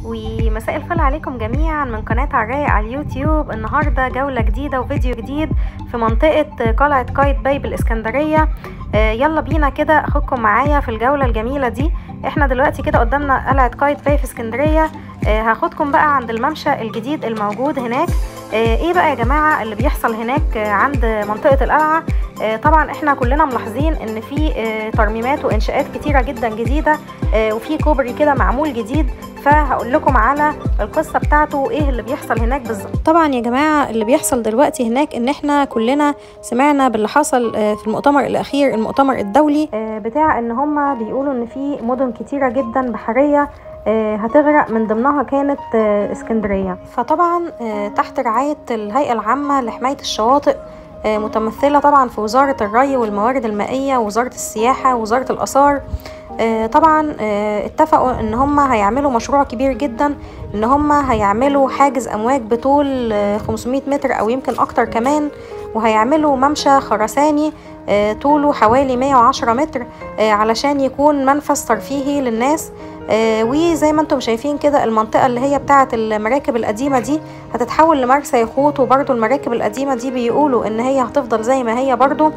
ومساء الفل عليكم جميعا من قناة عرايق على اليوتيوب النهاردة جولة جديدة وفيديو جديد في منطقة قلعة قايت باي بالإسكندرية آه، يلا بينا كده أخدكم معايا في الجولة الجميلة دي احنا دلوقتي كده قدامنا قلعة قايت باي في اسكندرية آه، هاخدكم بقى عند الممشى الجديد الموجود هناك آه، ايه بقى يا جماعة اللي بيحصل هناك آه، عند منطقة القلعة آه، طبعا احنا كلنا ملاحظين ان في آه، ترميمات وانشاءات كتيرة جدا جديدة آه، وفي كوبري كده معمول جديد فهقول لكم على القصه بتاعته وايه اللي بيحصل هناك بالظبط طبعا يا جماعه اللي بيحصل دلوقتي هناك ان احنا كلنا سمعنا باللي حصل آه، في المؤتمر الاخير المؤتمر الدولي آه، بتاع ان هم بيقولوا ان في مدن كتيره جدا بحريه آه، هتغرق من ضمنها كانت آه، اسكندريه فطبعا آه، تحت رعايه الهيئه العامه لحمايه الشواطئ آه، متمثله طبعا في وزاره الري والموارد المائيه ووزاره السياحه ووزاره الاثار آه، طبعا آه، اتفقوا ان هم هيعملوا مشروع كبير جدا ان هم هيعملوا حاجز امواج بطول آه، 500 متر او يمكن اكتر كمان وهيعملوا ممشى خرساني آه، طوله حوالي 110 متر آه، علشان يكون منفذ ترفيهي للناس آه، وزي ما انتم شايفين كده المنطقة اللي هي بتاعة المراكب القديمة دي هتتحول لمرسى يخوت وبرضو المراكب القديمة دي بيقولوا ان هي هتفضل زي ما هي برضو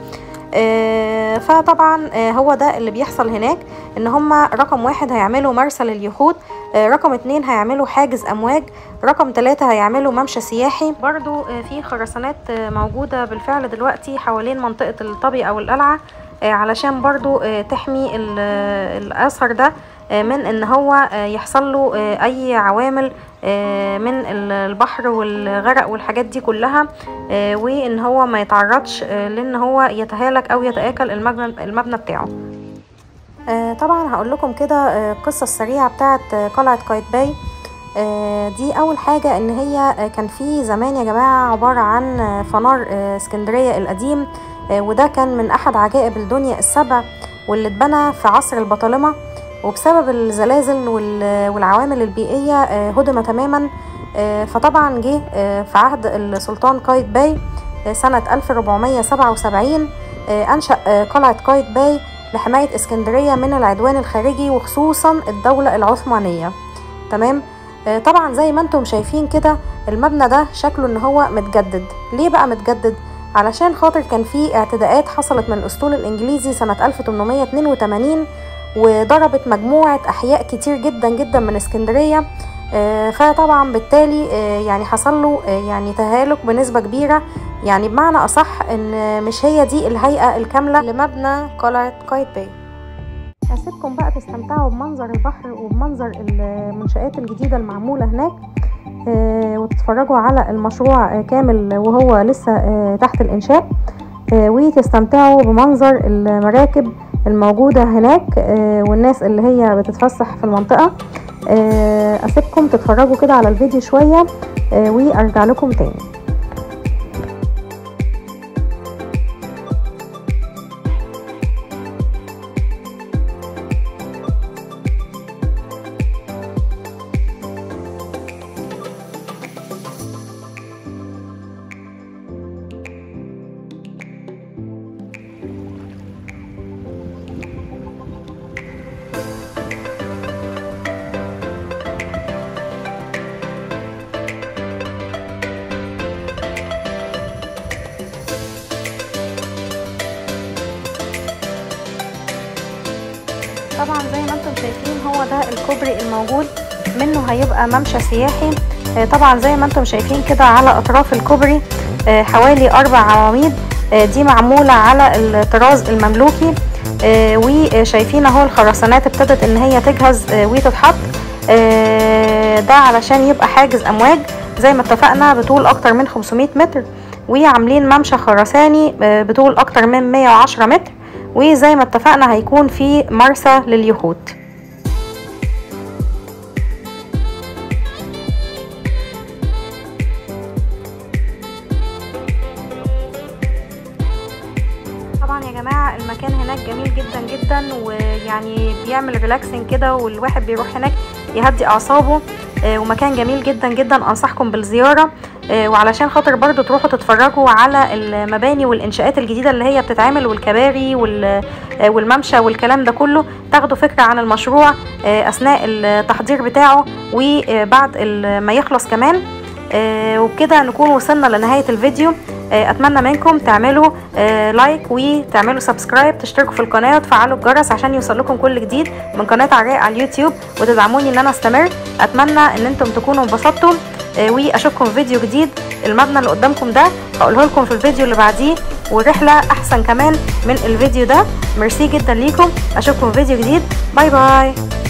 آه، فطبعا آه، هو ده اللي بيحصل هناك ان هما رقم واحد هيعملوا مرسى لليخوت آه، رقم اتنين هيعملوا حاجز امواج رقم تلاتة هيعملوا ممشى سياحي برضو آه، في خرسانات آه، موجودة بالفعل دلوقتي حوالين منطقة الطبي او القلعة آه، علشان برضو آه، تحمي ال- آه، الاثر ده آه، من ان هو آه، يحصل له آه، اي عوامل آه، من ال- البحر والغرق والحاجات دي كلها آه، وان هو ما يتعرضش آه، لان هو يتهالك او يتاكل المبنى المبنى بتاعه آه، طبعا هقول لكم كده آه، القصه السريعه بتاعه آه، قلعه قايتباي آه، دي اول حاجه ان هي آه، كان في زمان يا جماعه عباره عن آه، فنار آه، اسكندريه القديم آه، وده كان من احد عجائب الدنيا السبع واللي اتبنى في عصر البطالمه وبسبب الزلازل وال- والعوامل البيئيه آه، هدم تماما آه، فطبعا جه آه، في عهد السلطان قايتباي آه، سنه 1477 آه، انشا آه، قلعه قايتباي لحمايه اسكندريه من العدوان الخارجي وخصوصا الدوله العثمانيه تمام آه، طبعا زي ما انتم شايفين كده المبنى ده شكله ان هو متجدد ليه بقى متجدد علشان خاطر كان في اعتداءات حصلت من الاسطول الانجليزي سنه 1882 وضربت مجموعه احياء كتير جدا جدا من اسكندريه آه، فطبعا بالتالي آه، يعني حصل له آه، يعني تهالك بنسبه كبيره يعني بمعنى اصح ان مش هي دي الهيئه الكامله لمبنى قلعه قايتباي هسيبكم بقى تستمتعوا بمنظر البحر وبمنظر المنشآت الجديدة المعمولة هناك آه، وتتفرجوا على المشروع آه، كامل وهو لسه آه، تحت الإنشاء آه، وتستمتعوا بمنظر المراكب الموجودة هناك آه، والناس اللي هي بتتفسح في المنطقة آه، أسيبكم تتفرجوا كده على الفيديو شوية آه، وأرجع لكم تاني طبعا زي ما انتم شايفين هو ده الكوبري الموجود منه هيبقى ممشى سياحي آه، طبعا زي ما انتم شايفين كده على اطراف الكوبري آه، حوالي اربع عواميد آه، دي معمولة على الطراز المملوكي آه، وشايفين اهو الخرسانات ابتدت ان هي تجهز آه، وتتحط آه، ده علشان يبقى حاجز امواج زي ما اتفقنا بطول اكتر من 500 متر وعاملين ممشى خرساني آه، بطول اكتر من 110 متر وزي ما اتفقنا هيكون في مرسى لليخوت طبعا يا جماعة المكان هناك جميل جدا جدا ويعني بيعمل ريلاكسنج كده والواحد بيروح هناك يهدي اعصابه آه، ومكان جميل جدا جدا انصحكم بالزيارة آه، وعلشان خاطر برضو تروحوا تتفرجوا على المباني والانشاءات الجديدة اللي هي بتتعمل والكباري وال والممشى والكلام ده كله تاخدوا فكره عن المشروع اثناء التحضير بتاعه وبعد ما يخلص كمان وبكده نكون وصلنا لنهايه الفيديو اتمنى منكم تعملوا لايك وتعملوا سبسكرايب تشتركوا في القناه وتفعلوا الجرس عشان يوصل لكم كل جديد من قناه عراء على اليوتيوب وتدعموني ان انا استمر اتمنى ان انتم تكونوا انبسطتوا واشوفكم في فيديو جديد المبنى اللي قدامكم ده هقوله لكم في الفيديو اللي بعديه والرحله احسن كمان من الفيديو ده ميرسي جدا ليكم اشوفكم في فيديو جديد باي باي